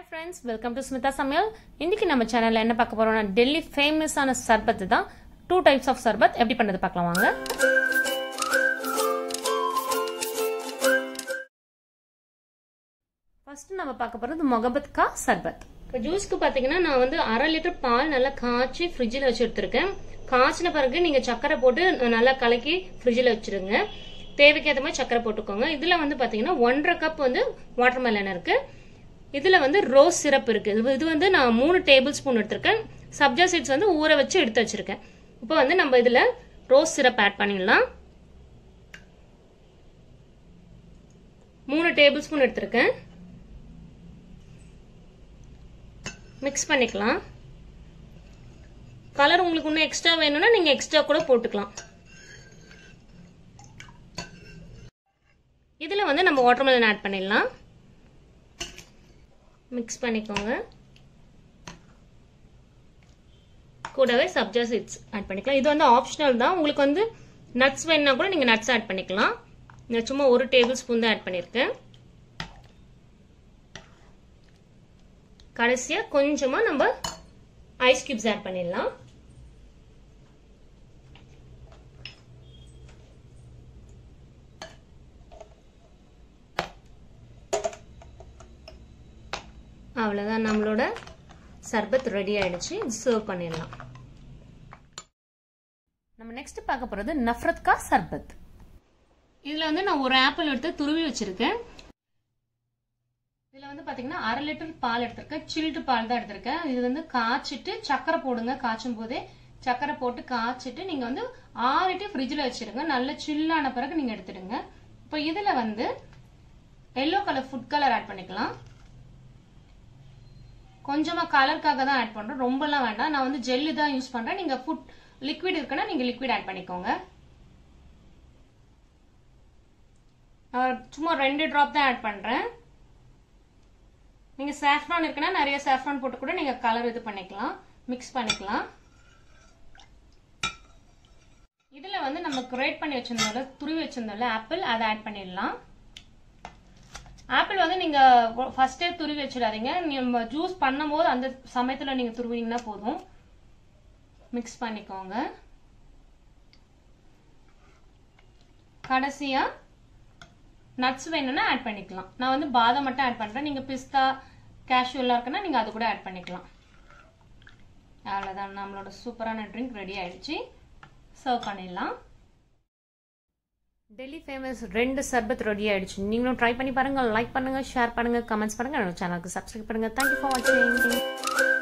friends welcome to Smitha சமையல் இன்னைக்கு நம்ம சேனல்ல என்ன பார்க்க போறோம்னா டெல்லி ஃபேமஸான சர்பத் தான் டூ டைப்ஸ் ஆஃப் சர்பத் எப்படி பண்ணது பார்க்கலாம் வாங்க ஃபர்ஸ்ட் நம்ம பார்க்க போறது மொகபத் கா சர்பத் இப்போ ஜூஸ்க்கு பார்த்தீங்கன்னா நான் வந்து அரை லிட்டர் பால் நல்லா காய்ச்சி ஃப்ரிட்ஜில் வச்சு எடுத்திருக்கேன் காய்ச்சின பிறகு நீங்கள் சக்கரை போட்டு நல்லா கலக்கி ஃப்ரிட்ஜில் வச்சிருங்க தேவைக்கேற்ற மாதிரி சக்கரை போட்டுக்கோங்க இதில் வந்து பார்த்தீங்கன்னா ஒன்றரை கப் வந்து வாட்டர் மெலன் இருக்கு இதில் வந்து ரோஸ் சிரப் இருக்கு இது இது வந்து நான் மூணு டேபிள் ஸ்பூன் எடுத்திருக்கேன் சப்ஜா சீட்ஸ் வந்து ஊற வச்சு எடுத்து வச்சிருக்கேன் இப்போ வந்து நம்ம இதில் ரோஸ் சிரப் ஆட் பண்ணிடலாம் மூணு டேபிள் ஸ்பூன் எடுத்திருக்கேன் மிக்ஸ் பண்ணிக்கலாம் கலர் உங்களுக்கு இன்னும் எக்ஸ்ட்ரா வேணும்னா நீங்கள் எக்ஸ்ட்ரா கூட போட்டுக்கலாம் இதில் வந்து நம்ம வாட்டர்மெலன் ஆட் பண்ணிடலாம் மிக்ஸ் பண்ணிக்கோங்க கூடவே சப்ஜா சீட்ஸ் ஆட் பண்ணிக்கலாம் இது வந்து ஆப்ஷனல் தான் உங்களுக்கு வந்து நட்ஸ் வேணுன்னா கூட நீங்கள் நட்ஸ் ஆட் பண்ணிக்கலாம் நான் சும்மா ஒரு டேபிள் ஸ்பூன் தான் ஆட் பண்ணியிருக்கேன் கடைசியாக கொஞ்சமாக நம்ம ஐஸ் கியூப்ஸ் ஆட் பண்ணிடலாம் அவ்வளோதான் நம்மளோட சர்பத் ரெடி ஆயிடுச்சு சர்வ் பண்ணிடலாம் நம்ம நெக்ஸ்ட் பார்க்க போகிறது நஃப்ரத் கா சர்பத் இதில் வந்து நான் ஒரு ஆப்பிள் எடுத்து துருவி வச்சிருக்கேன் இதில் வந்து பார்த்தீங்கன்னா அரை லிட்டர் பால் எடுத்திருக்கேன் சில்டு பால் தான் எடுத்திருக்கேன் இது வந்து காய்ச்சிட்டு சக்கரை போடுங்க காய்ச்சும் போதே சக்கரை போட்டு காய்ச்சிட்டு நீங்கள் வந்து ஆறிட்டு ஃப்ரிட்ஜில் வச்சிருங்க நல்ல சில்லான பிறகு நீங்கள் எடுத்துடுங்க இப்போ இதில் வந்து yellow colour food colour add பண்ணிக்கலாம் கொஞ்சமாக கலருக்காக தான் ஆட் பண்ணுறோம் ரொம்பலாம் வேண்டாம் நான் வந்து ஜெல்லு தான் யூஸ் பண்ணுறேன் நீங்கள் ஃபுட் லிக்விட் இருக்குன்னா நீங்கள் லிக்விட் ஆட் பண்ணிக்கோங்க சும்மா ரெண்டு ட்ராப் தான் ஆட் பண்ணுறேன் நீங்கள் சாஃப்ரான் இருக்குன்னா நிறைய சாஃப்ரான் போட்டு கூட நீங்கள் கலர் இது பண்ணிக்கலாம் மிக்ஸ் பண்ணிக்கலாம் இதில் வந்து நம்ம கிரேட் பண்ணி வச்சிருந்தோம்ல துருவி வச்சிருந்தோம்ல ஆப்பிள் அதை ஆட் பண்ணிடலாம் ஆப்பிள் வந்து நீங்க ஃபர்ஸ்டே துருவி வச்சிடாதீங்க நம்ம ஜூஸ் பண்ணும்போது அந்த சமயத்துல நீங்க துருவிங்கன்னா போதும் மிக்ஸ் பண்ணிக்கோங்க கடைசியா நட்ஸ் வேணும்னா ஆட் பண்ணிக்கலாம் நான் வந்து பாதாம் மட்டும் ஆட் பண்றேன் நீங்க பிஸ்தா கேஷ்யூ எல்லாம் இருக்குன்னா நீங்க அது கூட ஆட் பண்ணிக்கலாம் அவ்வளவுதான் நம்மளோட சூப்பரான ட்ரிங்க் ரெடி ஆயிடுச்சு சர்வ் பண்ணிடலாம் டெல்லி ஃபேமஸ் ரெண்டு சர்பத் ரெடி ஆயிடுச்சு நீங்களும் ட்ரை பண்ணி பாருங்க லைக் பண்ணுங்க ஷேர் பண்ணுங்க கமெண்ட்ஸ் பண்ணுங்க என்னோட சேனலுக்கு சப்ஸ்கிரைப் பண்ணுங்க தேங்க்யூ ஃபார் வாட்சிங்